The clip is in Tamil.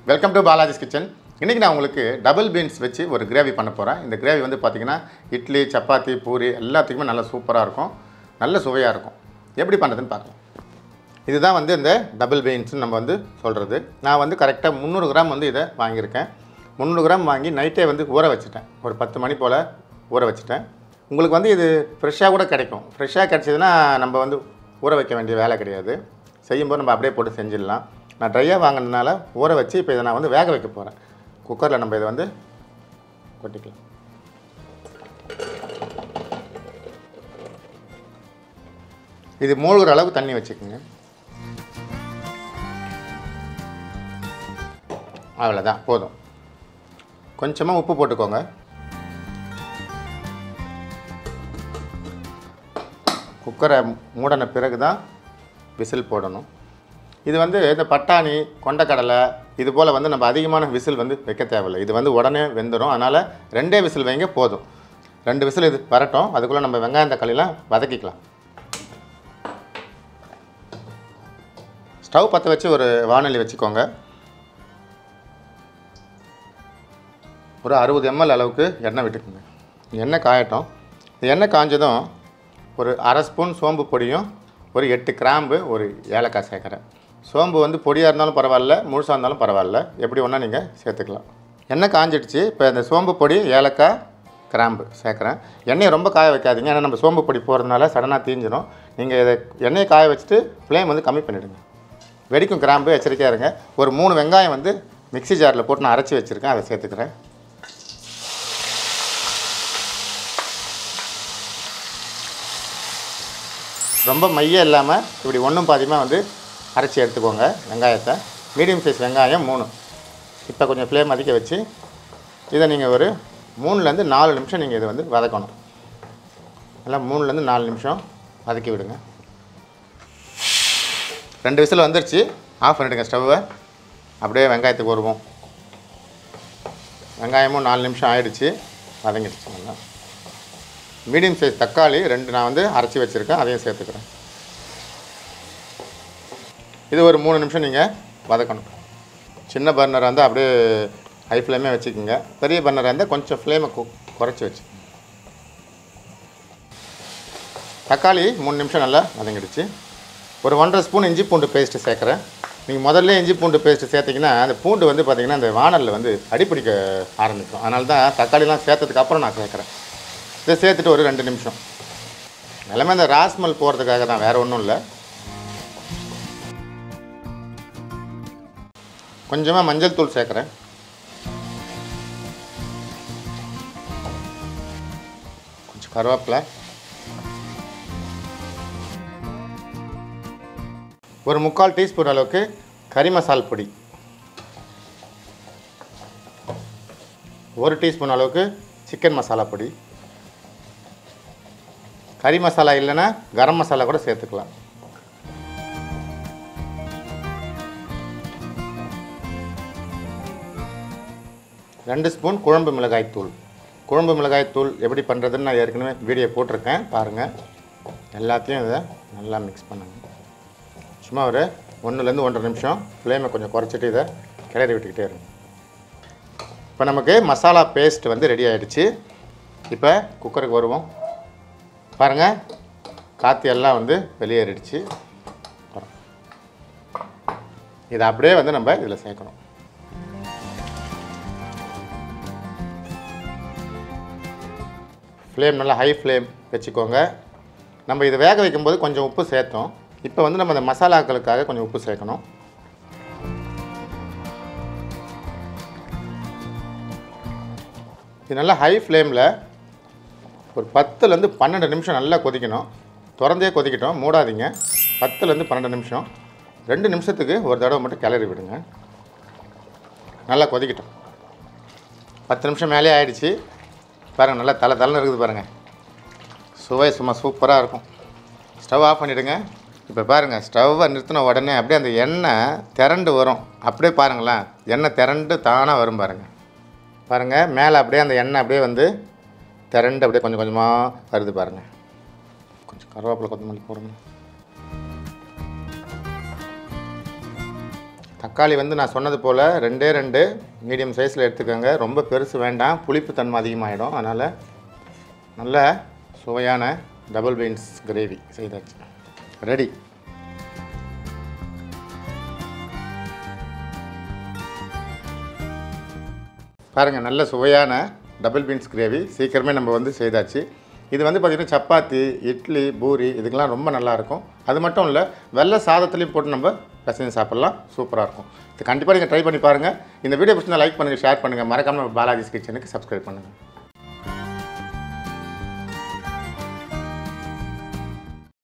வெல்கம் டு பாலாஜிஸ் கிச்சன் இன்றைக்கி நான் உங்களுக்கு டபுள் பீன்ஸ் வச்சு ஒரு கிரேவி பண்ண போகிறேன் இந்த கிரேவி வந்து பார்த்திங்கன்னா இட்லி சப்பாத்தி பூரி எல்லாத்துக்குமே நல்லா சூப்பராக இருக்கும் நல்ல சுவையாக இருக்கும் எப்படி பண்ணுறதுன்னு பார்க்கலாம் இதுதான் வந்து இந்த டபுள் பீன்ஸ்னு நம்ம வந்து சொல்கிறது நான் வந்து கரெக்டாக முந்நூறு கிராம் வந்து இதை வாங்கியிருக்கேன் முந்நூறு கிராம் வாங்கி நைட்டே வந்து ஊற வச்சுட்டேன் ஒரு பத்து மணி போல் ஊற வச்சுட்டேன் உங்களுக்கு வந்து இது ஃப்ரெஷ்ஷாக கூட கிடைக்கும் ஃப்ரெஷ்ஷாக கிடச்சிதுன்னா நம்ம வந்து ஊற வைக்க வேண்டிய வேலை கிடையாது செய்யும்போது நம்ம அப்படியே போட்டு செஞ்சிடலாம் நான் ட்ரையாக வாங்கினதுனால ஊற வச்சு இப்போ இதை நான் வந்து வேக வைக்க போகிறேன் குக்கரில் நம்ம இதை வந்து கொட்டிக்கலாம் இது மூழ்கிற அளவு தண்ணி வச்சுக்கோங்க அவ்வளோதான் போதும் கொஞ்சமாக உப்பு போட்டுக்கோங்க குக்கரை மூடின பிறகு தான் விசில் போடணும் இது வந்து இந்த பட்டாணி கொண்டக்கடலை இது போல் வந்து நம்ம அதிகமான விசில் வந்து வைக்க தேவையில்லை இது வந்து உடனே வெந்துடும் அதனால் ரெண்டே விசில் வைங்க போதும் ரெண்டு விசில் இது வரட்டும் அதுக்குள்ளே நம்ம வெங்காயம் தக்காளிலாம் வதக்கிக்கலாம் ஸ்டவ் பற்ற வச்சு ஒரு வானொலி வச்சுக்கோங்க ஒரு அறுபது எம்எல் அளவுக்கு எண்ணெய் விட்டுக்குங்க எண்ணெய் காயட்டும் இந்த எண்ணெய் காஞ்சதும் ஒரு அரை ஸ்பூன் சோம்பு பொடியும் ஒரு எட்டு கிராம்பு ஒரு ஏலக்காய் சேர்க்குறேன் சோம்பு வந்து பொடியாக இருந்தாலும் பரவாயில்ல முழுசாக இருந்தாலும் பரவாயில்ல எப்படி ஒன்றா நீங்கள் சேர்த்துக்கலாம் எண்ணெய் காஞ்சிடுச்சு இப்போ இந்த சோம்பு பொடி ஏலக்காய் கிராம்பு சேர்க்குறேன் எண்ணெயை ரொம்ப காய வைக்காதீங்க ஏன்னா நம்ம சோம்பு பொடி போகிறதுனால சடனாக தீஞ்சிடும் நீங்கள் இதை எண்ணெயை காய வச்சுட்டு ஃப்ளேம் வந்து கம்மி பண்ணிவிடுங்க வெடிக்கும் கிராம்பு எச்சரிக்கையாக இருங்க ஒரு மூணு வெங்காயம் வந்து மிக்ஸி ஜாரில் போட்டு நான் அரைச்சி வச்சுருக்கேன் அதை சேர்த்துக்கிறேன் ரொம்ப மையம் இல்லாமல் இப்படி ஒன்றும் பாதியமாக வந்து அரைச்சி எடுத்துக்கோங்க வெங்காயத்தை மீடியம் சைஸ் வெங்காயம் மூணு இப்போ கொஞ்சம் ஃப்ளேம் அதிக வச்சு இதை நீங்கள் ஒரு மூணுலேருந்து நாலு நிமிஷம் நீங்கள் இதை வந்து வதக்கணும் நல்லா மூணுலேருந்து நாலு நிமிஷம் வதக்கி விடுங்க ரெண்டு விசில் வந்துருச்சு ஆஃப் பண்ணிவிடுங்க ஸ்டவ்வை அப்படியே வெங்காயத்துக்கு வருவோம் வெங்காயமும் நாலு நிமிஷம் ஆயிடுச்சு வதங்கிடுச்சு நல்லா மீடியம் சைஸ் தக்காளி ரெண்டு நான் வந்து அரைச்சி வச்சுருக்கேன் அதையும் சேர்த்துக்கிறேன் இது ஒரு மூணு நிமிஷம் நீங்கள் வதக்கணும் சின்ன பர்னராக இருந்தால் அப்படியே ஹை ஃப்ளேமே வச்சுக்கோங்க பெரிய பர்னராக இருந்தால் கொஞ்சம் ஃப்ளேமை கு குறைச்சி வச்சு தக்காளி மூணு நிமிஷம் நல்லா வதங்கிடுச்சு ஒரு ஒன்றரை ஸ்பூன் இஞ்சி பூண்டு பேஸ்ட்டு சேர்க்குறேன் நீங்கள் முதல்ல இஞ்சி பூண்டு பேஸ்ட்டு சேர்த்திங்கன்னா அந்த பூண்டு வந்து பார்த்திங்கன்னா அந்த வானலில் வந்து அடிப்பிடிக்க ஆரம்பிக்கும் அதனால தான் தக்காளிலாம் சேர்த்ததுக்கு அப்புறம் நான் சேர்க்குறேன் இதை சேர்த்துட்டு ஒரு ரெண்டு நிமிஷம் எல்லாமே அந்த ராஸ்மல் போகிறதுக்காக தான் வேறு ஒன்றும் இல்லை கொஞ்சமாக மஞ்சள் தூள் சேர்க்குறேன் கொஞ்சம் கருவேப்பிலை ஒரு முக்கால் டீஸ்பூன் அளவுக்கு கறி மசால் பொடி ஒரு டீஸ்பூன் அளவுக்கு சிக்கன் மசாலா பொடி கறி மசாலா இல்லைன்னா கரம் மசாலா கூட சேர்த்துக்கலாம் ரெண்டு ஸ்பூன் குழம்பு மிளகாய் தூள் குழம்பு மிளகாய் தூள் எப்படி பண்ணுறதுன்னு நான் ஏற்கனவே வீடியோ போட்டிருக்கேன் பாருங்கள் எல்லாத்தையும் இதை நல்லா மிக்ஸ் பண்ணுங்க சும்மா ஒரு ஒன்றுலேருந்து ஒன்றரை நிமிஷம் ஃப்ளேமை கொஞ்சம் குறைச்சிட்டு இதை கிளறி விட்டுக்கிட்டே இருங்க இப்போ நமக்கு மசாலா பேஸ்ட் வந்து ரெடி ஆகிடுச்சு இப்போ குக்கருக்கு வருவோம் பாருங்கள் காற்று எல்லாம் வந்து வெளியேறிடுச்சு இதை அப்படியே வந்து நம்ம இதில் சேர்க்கணும் ஃப்ளேம் நல்லா ஹை ஃப்ளேம் வச்சுக்கோங்க நம்ம இதை வேக வைக்கும்போது கொஞ்சம் உப்பு சேர்த்தோம் இப்போ வந்து நம்ம இந்த மசாலாக்களுக்காக கொஞ்சம் உப்பு சேர்க்கணும் இது நல்லா ஹை ஃப்ளேமில் ஒரு பத்துலேருந்து பன்னெண்டு நிமிஷம் நல்லா கொதிக்கணும் திறந்தே கொதிக்கட்டும் மூடாதீங்க பத்துலேருந்து பன்னெண்டு நிமிஷம் ரெண்டு நிமிஷத்துக்கு ஒரு தடவை மட்டும் கிளறி விடுங்க நல்லா கொதிக்கட்டும் பத்து நிமிஷம் மேலே ஆயிடுச்சு பாருங்கள் நல்லா தலை தலைன்னு இருக்குது பாருங்கள் சுவை சும்மா சூப்பராக இருக்கும் ஸ்டவ் ஆஃப் பண்ணிவிடுங்க இப்போ பாருங்கள் ஸ்டவ்வை நிறுத்தின உடனே அப்படியே அந்த எண்ணெய் திரண்டு வரும் அப்படியே பாருங்களேன் எண்ணெய் திரண்டு தானாக வரும் பாருங்கள் பாருங்கள் மேலே அப்படியே அந்த எண்ணெய் அப்படியே வந்து திரண்டு அப்படியே கொஞ்சம் கொஞ்சமாக வருது பாருங்கள் கொஞ்சம் கருவேப்பிலை கொத்தமல்லி போடுங்க தக்காளி வந்து நான் சொன்னது போல் ரெண்டே ரெண்டு மீடியம் சைஸில் எடுத்துக்கோங்க ரொம்ப பெருசு வேண்டாம் புளிப்பு தன்மை அதிகமாகிடும் அதனால் நல்ல சுவையான டபுள் பீன்ஸ் கிரேவி செய்தாச்சு ரெடி பாருங்கள் நல்ல சுவையான டபுள் பீன்ஸ் கிரேவி சீக்கிரமே நம்ம வந்து செய்தாச்சு இது வந்து பார்த்திங்கன்னா சப்பாத்தி இட்லி பூரி இதுக்கெல்லாம் ரொம்ப நல்லாயிருக்கும் அது மட்டும் இல்லை வெள்ளை சாதத்துலேயும் போட்டு நம்ம பிசைஞ்சு சாப்பிட்லாம் சூப்பராக இருக்கும் இது கண்டிப்பாக நீங்கள் ட்ரை பண்ணி பாருங்கள் இந்த வீடியோ பிடிச்சிருந்தா லைக் பண்ணுங்கள் ஷேர் பண்ணுங்கள் மறக்காமல் பாலாஜிஸ் கிச்சனுக்கு சப்ஸ்கிரைப் பண்ணுங்கள்